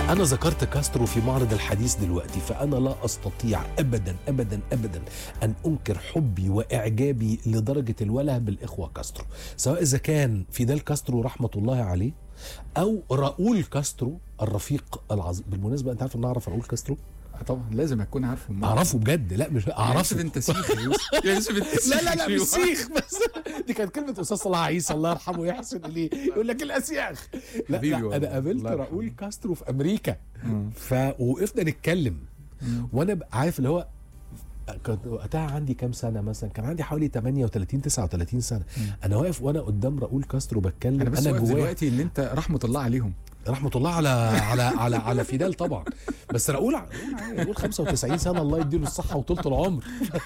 أنا ذكرت كاسترو في معرض الحديث دلوقتي فأنا لا أستطيع أبدا أبدا أبدا أن أنكر حبي وإعجابي لدرجة الوله بالإخوة كاسترو سواء إذا كان فيدال كاسترو رحمة الله عليه أو راؤول كاسترو الرفيق العظيم بالمناسبة أنت عارف أن أعرف راؤول كاسترو طبعا لازم اكون عارفه أمال. أعرفه بجد لا مش يا أعرفه يوسف انت سيخ يا يوسف يا يوسف انت سيخ لا لا لا يا مش يوسف. سيخ بس دي كانت كلمة أستاذ صلاح عيسى الله يرحمه ويحسن إليه يقول لك الأسياخ لا, حبيبي لا والله. أنا قابلت الله يرحمه. راؤول كاسترو في أمريكا مم. فوقفنا نتكلم مم. وانا ب- عارف اللي هو كنت وقتها عندي كام سنه مثلا كان عندي حوالي 38 39 سنه انا واقف وانا قدام راؤول كاسترو بتكلم انا بس انا واقف جوايا دلوقتي ان انت رحمه الله عليهم رحمه الله على على على على فيدال طبعا بس راؤول ع- راؤول عادي، راؤول 95 سنه الله يديله الصحه وطولة العمر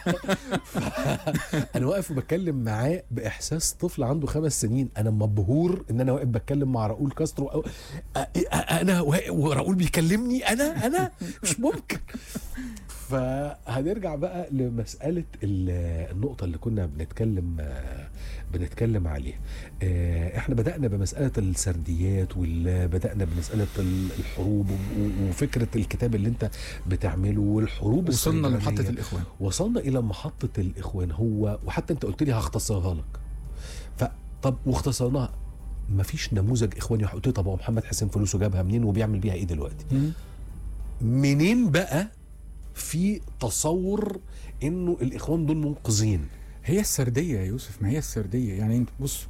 انا واقف وبتكلم معاه باحساس طفل عنده خمس سنين انا مبهور ان انا واقف بتكلم مع راؤول كاسترو أو أ- أ- انا واقف وراؤول بيكلمني انا انا مش ممكن فهنرجع بقى لمسألة ال- النقطة اللي كنا بنتكلم آه، بنتكلم عليها آه، احنا بدأنا بمسألة السرديات وبدأنا بمسألة ال- الحروب و- وفكرة الكتاب اللي انت بتعمله والحروب وصلنا السيبرانية. لمحطه الاخوان وصلنا الى محطه الاخوان هو وحتى انت قلت لي هختصرها لك فطب واختصرناها مفيش نموذج اخواني قلت لي طب هو محمد حسين فلوسه جابها منين وبيعمل بيها ايه دلوقتي مم. منين بقى في تصور انه الاخوان دول منقذين هي السرديه يا يوسف ما هي السرديه يعني انت بص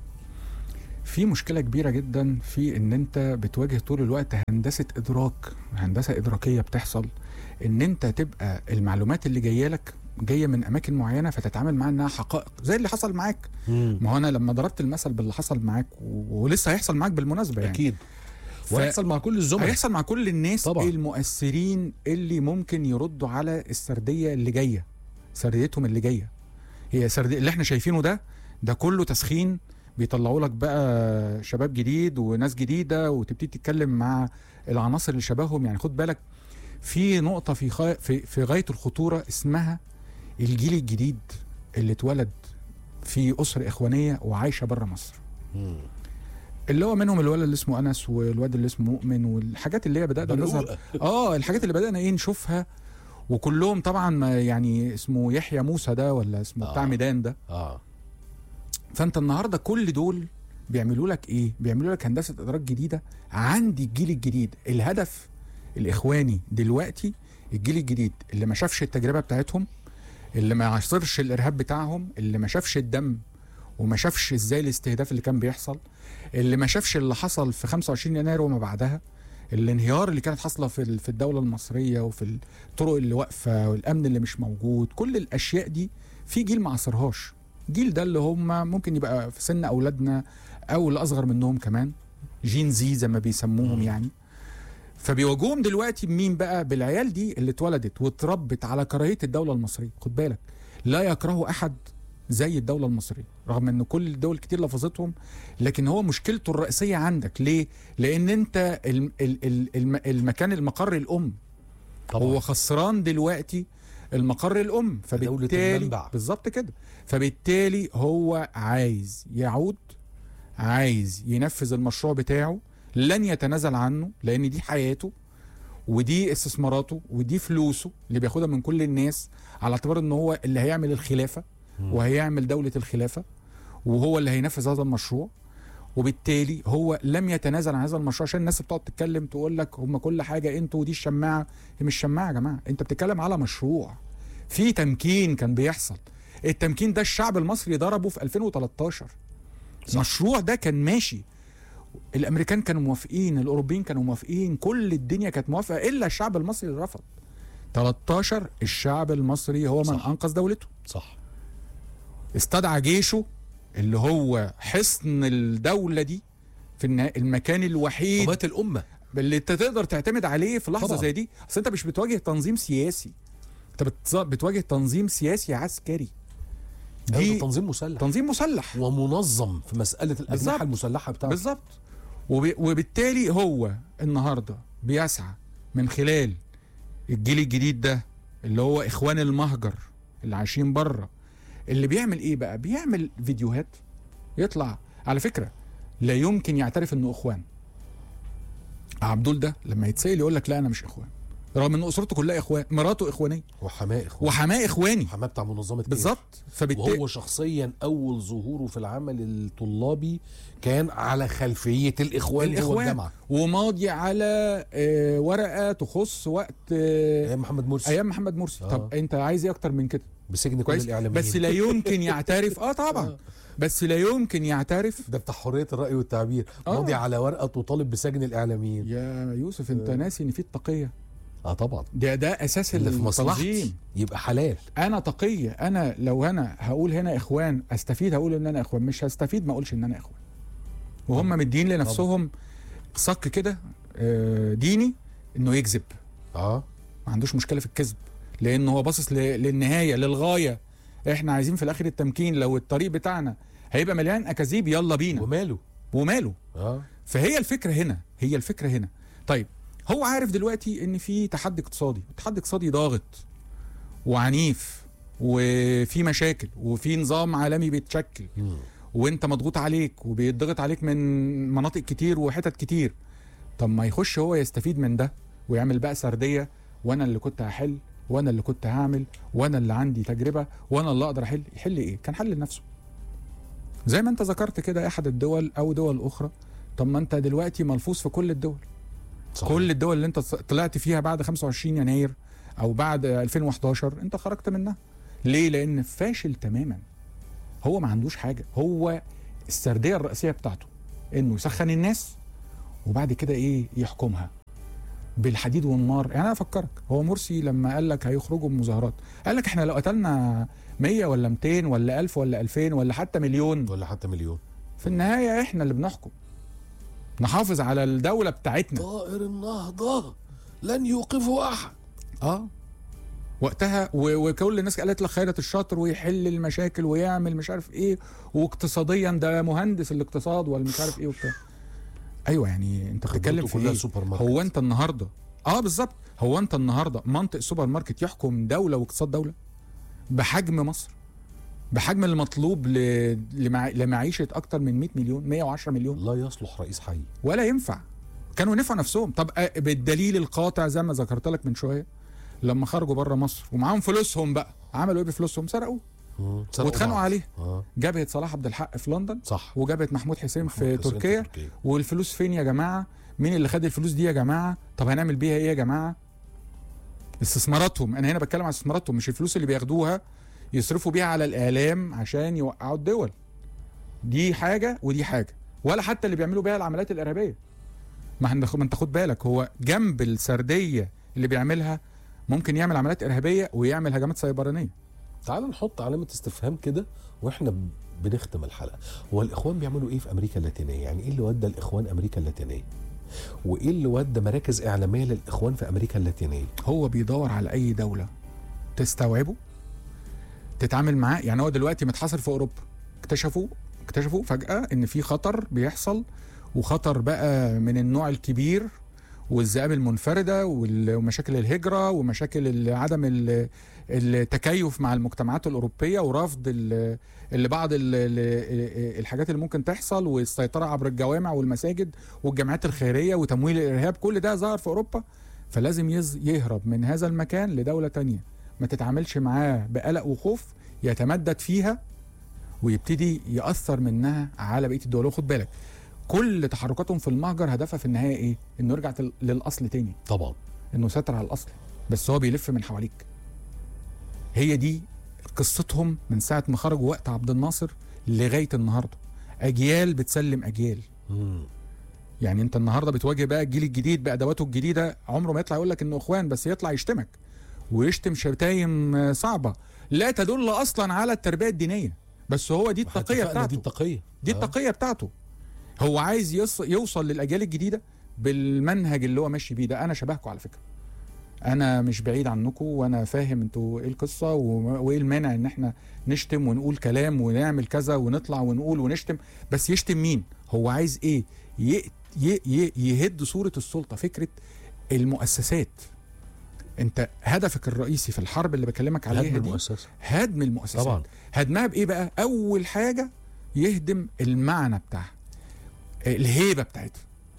في مشكله كبيره جدا في ان انت بتواجه طول الوقت هندسه ادراك هندسه ادراكيه بتحصل ان انت تبقى المعلومات اللي جايه لك جايه من اماكن معينه فتتعامل معاها انها حقائق زي اللي حصل معاك ما هو انا لما ضربت المثل باللي حصل معاك و- ولسه هيحصل معاك بالمناسبه يعني اكيد ف- وهيحصل مع كل الزملاء هيحصل مع كل الناس طبعاً. المؤثرين اللي ممكن يردوا على السرديه اللي جايه سرديتهم اللي جايه هي سرديه اللي احنا شايفينه ده ده كله تسخين بيطلعوا لك بقى شباب جديد وناس جديده وتبتدي تتكلم مع العناصر اللي شبههم يعني خد بالك في نقطه في خا... في في غايه الخطوره اسمها الجيل الجديد اللي اتولد في اسره اخوانيه وعايشه بره مصر مم. اللي هو منهم الولد اللي اسمه انس والواد اللي اسمه مؤمن والحاجات اللي هي بدانا نظهر بنقول- اه الحاجات اللي بدانا ايه نشوفها وكلهم طبعا ما يعني اسمه يحيى موسى ده ولا اسمه آه. بتاع ميدان ده اه فانت النهارده كل دول بيعملوا لك ايه بيعملوا لك هندسه ادراك جديده عندي الجيل الجديد الهدف الاخواني دلوقتي الجيل الجديد اللي ما شافش التجربه بتاعتهم اللي ما عاصرش الارهاب بتاعهم اللي ما شافش الدم وما شافش ازاي الاستهداف اللي كان بيحصل اللي ما شافش اللي حصل في 25 يناير وما بعدها الانهيار اللي كانت حاصله في ال- في الدوله المصريه وفي الطرق اللي واقفه والامن اللي مش موجود كل الاشياء دي في جيل ما عاصرهاش الجيل ده اللي هم ممكن يبقى في سن اولادنا او اللي اصغر منهم كمان جين زي زي ما بيسموهم مم. يعني فبيواجهوهم دلوقتي بمين بقى بالعيال دي اللي اتولدت واتربت على كراهيه الدوله المصريه خد بالك لا يكره احد زي الدوله المصريه رغم ان كل الدول كتير لفظتهم لكن هو مشكلته الرئيسيه عندك ليه لان انت الم ال ال الم المكان المقر الام طبعا هو خسران دلوقتي المقر الام دولة فبالتالي المنبع. بالظبط كده فبالتالي هو عايز يعود عايز ينفذ المشروع بتاعه لن يتنازل عنه لان دي حياته ودي استثماراته ودي فلوسه اللي بياخدها من كل الناس على اعتبار ان هو اللي هيعمل الخلافه مم. وهيعمل دوله الخلافه وهو اللي هينفذ هذا المشروع وبالتالي هو لم يتنازل عن هذا المشروع عشان الناس بتقعد تتكلم تقول لك هم كل حاجه انتوا ودي الشماعه هي مش شماعه يا جماعه انت بتتكلم على مشروع في تمكين كان بيحصل التمكين ده الشعب المصري ضربه في 2013 صح. المشروع ده كان ماشي الامريكان كانوا موافقين الاوروبيين كانوا موافقين كل الدنيا كانت موافقه الا الشعب المصري اللي رفض 13 الشعب المصري هو من صح. انقذ دولته صح استدعى جيشه اللي هو حصن الدولة دي في النا- المكان الوحيد قوات الامه اللي انت تقدر تعتمد عليه في لحظة طبعاً. زي دي اصل انت مش بتواجه تنظيم سياسي انت بتز- بتواجه تنظيم سياسي عسكري دي دي تنظيم مسلح تنظيم مسلح ومنظم في مساله الاسلحه بالظبط. المسلحه بتاعته بالظبط وب... وبالتالي هو النهارده بيسعى من خلال الجيل الجديد ده اللي هو اخوان المهجر اللي عايشين بره اللي بيعمل ايه بقى بيعمل فيديوهات يطلع على فكره لا يمكن يعترف انه اخوان عبدول ده لما يتسال يقول لك لا انا مش اخوان رغم ان اسرته كلها اخوان مراته اخوانيه وحماه اخوان وحماه اخواني حماه بتاع منظمه كير. بالظبط فبالتالي وهو شخصيا اول ظهوره في العمل الطلابي كان على خلفيه الاخوان جوه الاخوان الجامعه وماضي على آه، ورقه تخص وقت آه، ايام محمد مرسي ايام محمد مرسي آه. طب انت عايز ايه اكتر من كده بسجن كل كويس الاعلاميين بس لا يمكن يعترف اه طبعا آه. بس لا يمكن يعترف ده بتاع حريه الراي والتعبير آه. ماضي على ورقه تطالب بسجن الاعلاميين يا يوسف انت ناسي ان في التقيه اه طبعا ده ده اساس اللي في مصلحتي التنظيم يبقى حلال انا تقيه انا لو انا هقول هنا اخوان استفيد هقول ان انا اخوان مش هستفيد ما اقولش ان انا اخوان وهم مدين لنفسهم صك كده آه، ديني انه يكذب اه ما عندوش مشكله في الكذب لان هو باصص ل- للنهايه للغايه احنا عايزين في الاخر التمكين لو الطريق بتاعنا هيبقى مليان اكاذيب يلا بينا وماله وماله اه فهي الفكره هنا هي الفكره هنا طيب هو عارف دلوقتي ان في تحدي اقتصادي تحدي اقتصادي ضاغط وعنيف وفي مشاكل وفي نظام عالمي بيتشكل مم. وانت مضغوط عليك وبيتضغط عليك من مناطق كتير وحتت كتير طب ما يخش هو يستفيد من ده ويعمل بقى سرديه وانا اللي كنت هحل وانا اللي كنت هعمل وانا اللي عندي تجربه وانا اللي اقدر احل يحل ايه كان حل لنفسه زي ما انت ذكرت كده احد الدول او دول اخرى طب ما انت دلوقتي ملفوظ في كل الدول صحيح. كل الدول اللي انت طلعت فيها بعد 25 يناير او بعد 2011 انت خرجت منها ليه لان فاشل تماما هو ما عندوش حاجه هو السرديه الرئيسيه بتاعته انه يسخن الناس وبعد كده ايه يحكمها بالحديد والنار يعني انا افكرك هو مرسي لما قال لك هيخرجوا بمظاهرات قال لك احنا لو قتلنا 100 ولا 200 ولا 1000 ولا 2000 ولا حتى مليون ولا حتى مليون في النهايه احنا اللي بنحكم نحافظ على الدوله بتاعتنا طائر النهضه لن يوقفه احد اه وقتها و- وكل الناس قالت لك خيرت الشاطر ويحل المشاكل ويعمل مش عارف ايه واقتصاديا ده مهندس الاقتصاد ولا مش عارف ايه وبتاع ايوه يعني انت بتتكلم في كلها ايه سوبر ماركت هو انت النهارده اه بالظبط هو انت النهارده منطق سوبر ماركت يحكم دوله واقتصاد دوله بحجم مصر بحجم المطلوب ل... لمع... لمعيشه اكتر من 100 مليون 110 مليون لا يصلح رئيس حي ولا ينفع كانوا نفعوا نفسهم طب آه، بالدليل القاطع زي ما ذكرت لك من شويه لما خرجوا بره مصر ومعاهم فلوسهم بقى عملوا ايه بفلوسهم سرقوا مم. سرقوا واتخانقوا بعض. عليه اه جبهه صلاح عبد الحق في لندن صح وجبهه محمود حسين في محمود حسين تركيا والفلوس فين يا جماعه مين اللي خد الفلوس دي يا جماعه طب هنعمل بيها ايه يا جماعه استثماراتهم انا هنا بتكلم عن استثماراتهم مش الفلوس اللي بياخدوها يصرفوا بيها على الاعلام عشان يوقعوا الدول دي حاجه ودي حاجه ولا حتى اللي بيعملوا بيها العمليات الارهابيه ما هن- ما انت خد بالك هو جنب السرديه اللي بيعملها ممكن يعمل عمليات ارهابيه ويعمل هجمات سيبرانيه تعال نحط علامة استفهام كده واحنا ب- بنختم الحلقة هو الإخوان بيعملوا إيه في أمريكا اللاتينية؟ يعني إيه اللي ودى الإخوان أمريكا اللاتينية؟ وإيه اللي ودى مراكز إعلامية للإخوان في أمريكا اللاتينية؟ هو بيدور على اي دوله تستوعبه تتعامل معاه يعني هو دلوقتي متحاصر في اوروبا اكتشفوا اكتشفوا فجاه ان في خطر بيحصل وخطر بقى من النوع الكبير والذئاب المنفرده وال- ومشاكل الهجره ومشاكل ال- عدم ال- التكيف مع المجتمعات الاوروبيه ورفض ال- اللي بعض ال- ال- الحاجات اللي ممكن تحصل والسيطره عبر الجوامع والمساجد والجمعيات الخيريه وتمويل الارهاب كل ده ظهر في اوروبا فلازم يز- يهرب من هذا المكان لدولة تانية ما تتعاملش معاه بقلق وخوف يتمدد فيها ويبتدي يأثر منها على بقية الدول وخد بالك كل تحركاتهم في المهجر هدفها في النهاية ايه؟ انه يرجع تل- للأصل تاني طبعا انه يسيطر على الأصل بس هو بيلف من حواليك هي دي قصتهم من ساعة ما خرجوا وقت عبد الناصر لغاية النهاردة أجيال بتسلم أجيال مم. يعني انت النهارده بتواجه بقى الجيل الجديد بادواته الجديده عمره ما يطلع يقول لك انه اخوان بس يطلع يشتمك ويشتم شتايم آه، صعبه لا تدل اصلا على التربيه الدينيه بس هو دي التقيه اتفقنا بتاعته دي التقية دي آه. التقيه بتاعته هو عايز يص... يوصل للاجيال الجديده بالمنهج اللي هو ماشي بيه ده انا شبهكم على فكره انا مش بعيد عنكم وانا فاهم انتوا ايه القصه و- وايه المانع ان احنا نشتم ونقول كلام ونعمل كذا ونطلع ونقول ونشتم بس يشتم مين هو عايز ايه ي... ي... ي... يهد صوره السلطه فكره المؤسسات انت هدفك الرئيسي في الحرب اللي بكلمك عليها هدم دي المؤسسة هدم المؤسسات طبعا هدمها بايه بقى اول حاجه يهدم المعنى بتاعها الهيبه بتاعتها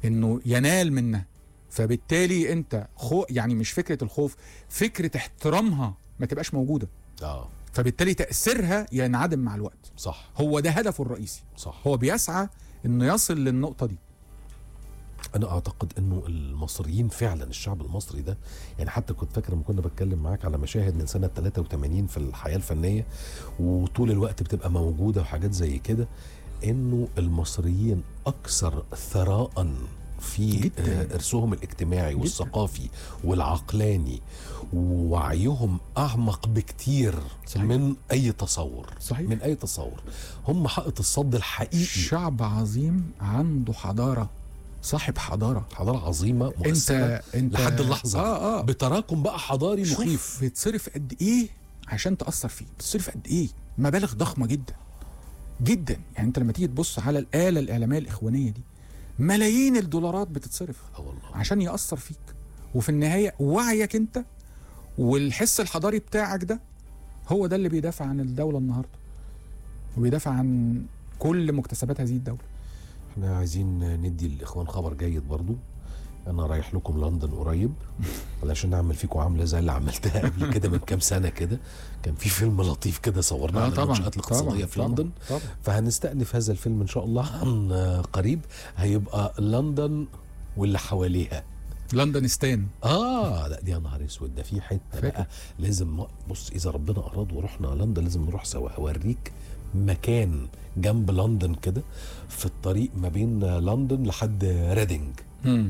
انه ينال منها فبالتالي انت خو يعني مش فكره الخوف فكره احترامها ما تبقاش موجوده اه فبالتالي تاثيرها ينعدم مع الوقت صح هو ده هدفه الرئيسي صح هو بيسعى انه يصل للنقطه دي انا اعتقد انه المصريين فعلا الشعب المصري ده يعني حتى كنت فاكر لما كنا بتكلم معاك على مشاهد من سنه 83 في الحياه الفنيه وطول الوقت بتبقى موجوده وحاجات زي كده انه المصريين اكثر ثراء في جداً. آه، ارثهم الاجتماعي والثقافي والعقلاني ووعيهم اعمق بكتير صحيح. من اي تصور صحيح. من اي تصور هم حائط الصد الحقيقي شعب عظيم عنده حضاره صاحب حضاره حضاره عظيمه مؤثره انت انت لحد اللحظه دي. اه اه بتراكم بقى حضاري شوف مخيف بيتصرف قد ايه عشان تاثر فيه بتصرف قد ايه مبالغ ضخمه جدا جدا يعني انت لما تيجي تبص على الاله الاعلاميه الاخوانيه دي ملايين الدولارات بتتصرف اه والله عشان ياثر فيك وفي النهايه وعيك انت والحس الحضاري بتاعك ده هو ده اللي بيدافع عن الدوله النهارده وبيدافع عن كل مكتسبات هذه الدوله احنا عايزين ندي الاخوان خبر جيد برضو انا رايح لكم لندن قريب علشان نعمل فيكم عامله زي اللي عملتها قبل كده من كام سنه كده كان في فيلم لطيف كده صورناه عن المنشات الاقتصاديه في لندن طبعا فهنستأنف هذا الفيلم ان شاء الله عن قريب هيبقى لندن واللي حواليها لندن ستان اه لا دي يا نهار اسود ده في حته فاكر. بقى لازم بص اذا ربنا اراد ورحنا لندن لازم نروح سوا هوريك مكان جنب لندن كده في الطريق ما بين لندن لحد ريدنج مم.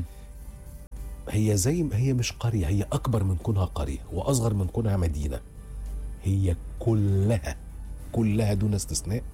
هي زي ما هي مش قريه هي اكبر من كونها قريه واصغر من كونها مدينه هي كلها كلها دون استثناء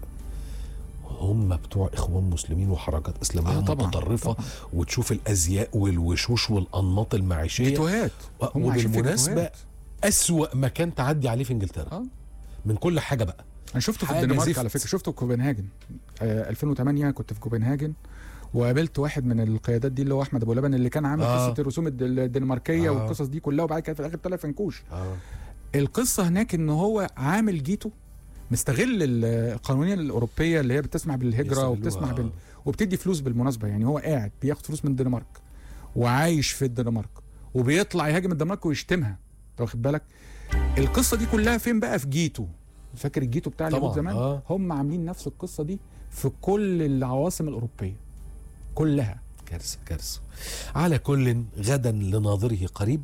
هم بتوع اخوان مسلمين وحركات اسلاميه آه طبعاً، متطرفه طبعاً. وتشوف الازياء والوشوش والانماط المعيشيه فيديوهات هم عايشين في وبالمناسبه فيديوهات. أسوأ مكان تعدي عليه في انجلترا اه من كل حاجه بقى انا شفته في حاجة الدنمارك زفت. على فكره شفته في كوبنهاجن آه 2008 كنت في كوبنهاجن وقابلت واحد من القيادات دي اللي هو احمد ابو لبن اللي كان عامل آه. قصه الرسوم الد- الدنماركيه آه. والقصص دي كلها وبعد كده في الاخر طلع فنكوش اه القصه هناك ان هو عامل جيته مستغل ال- القوانين الاوروبيه اللي هي بتسمح بالهجره يستغلوها، وبتسمح بال... آه. وبتدي فلوس بالمناسبه يعني هو قاعد بياخد فلوس من الدنمارك وعايش في الدنمارك وبيطلع يهاجم الدنمارك ويشتمها انت واخد بالك القصه دي كلها فين بقى في جيتو فاكر الجيتو بتاع اليهود طبعاً، زمان آه. هم عاملين نفس القصه دي في كل العواصم الاوروبيه كلها كارثه كارثه على كل غدا لناظره قريب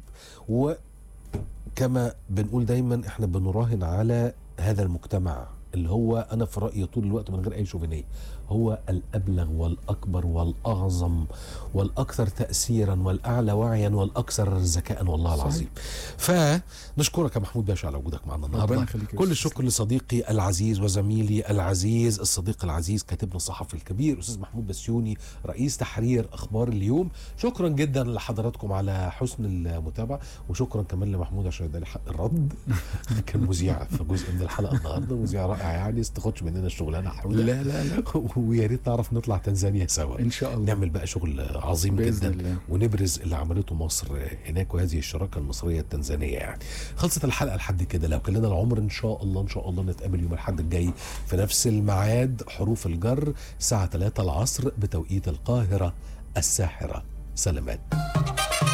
وكما بنقول دايما احنا بنراهن على هذا المجتمع اللي هو انا في رايي طول الوقت من غير اي شوفينيه هو الابلغ والاكبر والاعظم والاكثر تاثيرا والاعلى وعيا والاكثر ذكاء والله صحيح. العظيم فنشكرك يا محمود باشا على وجودك معنا ربنا النهارده يخليك يا كل أستاذ. الشكر لصديقي العزيز وزميلي العزيز الصديق العزيز كاتبنا الصحفي الكبير استاذ محمود بسيوني رئيس تحرير اخبار اليوم شكرا جدا لحضراتكم على حسن المتابعه وشكرا كمان لمحمود عشان اداني حق الرد كان مذيع في جزء من الحلقه النهارده مذيع رائع يعني بس تاخدش مننا الشغلانه حوله لا لا لا ويا ريت نعرف نطلع تنزانيا سوا ان شاء الله نعمل بقى شغل عظيم بإذن جدا الله. ونبرز اللي عملته مصر هناك وهذه الشراكه المصريه التنزانيه يعني خلصت الحلقه لحد كده لو كان لنا العمر ان شاء الله ان شاء الله نتقابل يوم الاحد الجاي في نفس الميعاد حروف الجر الساعه 3 العصر بتوقيت القاهره الساحره سلامات